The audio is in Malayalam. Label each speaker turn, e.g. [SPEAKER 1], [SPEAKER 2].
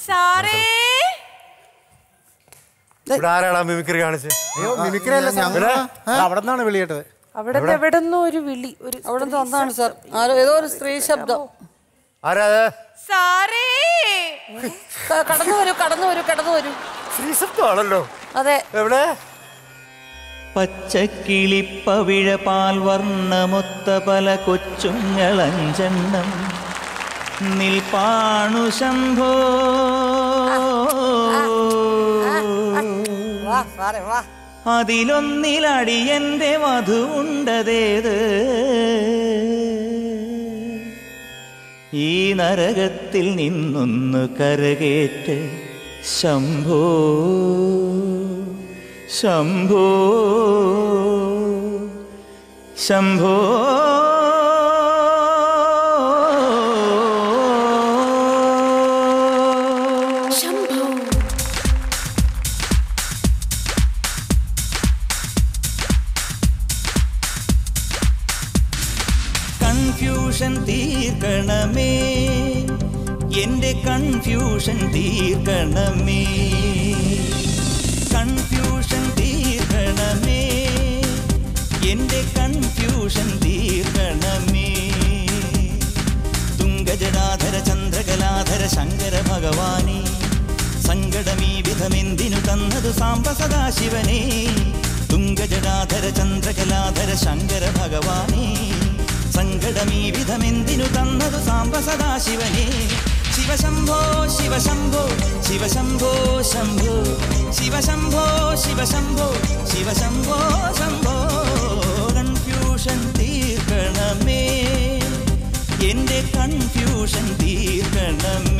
[SPEAKER 1] സാറേ
[SPEAKER 2] ഇവിടെ ആരാടാ മിമിക്രി കാണിച്ച്
[SPEAKER 3] അയ്യോ മിമിക്രി അല്ല സാർ
[SPEAKER 2] ഇവിടെ?
[SPEAKER 3] അവിടെ നിന്നാണ് വിളി കേട്ടത്
[SPEAKER 1] അവിടെ എവിടെന്നോ ഒരു വിളി ഒരു
[SPEAKER 4] അവിടെ നിന്ന് വന്നതാണ് സാർ ആരോ ഏതോ ഒരു സ്ത്രീ ശബ്ദം
[SPEAKER 2] ആരാ അത്
[SPEAKER 1] സാറേ
[SPEAKER 4] ക- കടന്നു വരൂ കടന്നു വരൂ കടന്നു വരൂ
[SPEAKER 2] ശ്രീശബ്ദമാണല്ലോ
[SPEAKER 4] അതെ
[SPEAKER 2] എവിടെ
[SPEAKER 5] പച്ചക്കിളിപ്പവിഴ പാൽ വർണ്ണമൊത്ത പല കൊച്ചുങ്ങളഞ്ചെണ്ണം നിൽപ്പാണു ശംഭോ
[SPEAKER 4] വാ സാറേ വാ
[SPEAKER 5] അതിലൊന്നിലടിയന്റെ മധുണ്ടതേത് ഈ നരകത്തിൽ നിന്നൊന്നു കരകേറ്റ് ശംഭോ ശംഭോ ശംഭോ കൺഫ്യൂഷൻ തീർക്കണമേ എന്റെ കൺഫ്യൂഷൻ തീർക്കണമേ കൺഫ്യൂഷൻ തീർക്കണമേ എന്റെ കൺഫ്യൂഷൻ തീർക്കണമേ തുങ്കജടാധര ചന്ദ്രകലാധര ശങ്കര ഭഗവാനെ സങ്കടമീ വിധമെന്തിനു തന്നതു സാംബ സദാശിവനെ തുങ്കജടാധര ചന്ദ്രകലാധര ശങ്കര ഭഗവാനെ സങ്കടമീ വിധമെന്തിനു തന്നതു സാംബ സദാശിവനെ ശിവശംഭോ ശിവശംഭോ ശിവശംഭോ ശംഭോ ശിവശംഭോ ശിവശംഭോ ശിവശംഭോ ശംഭോ കൺഫ്യൂഷൻ തീർക്കണമേ എന്റെ കൺഫ്യൂഷൻ തീർക്കണമേ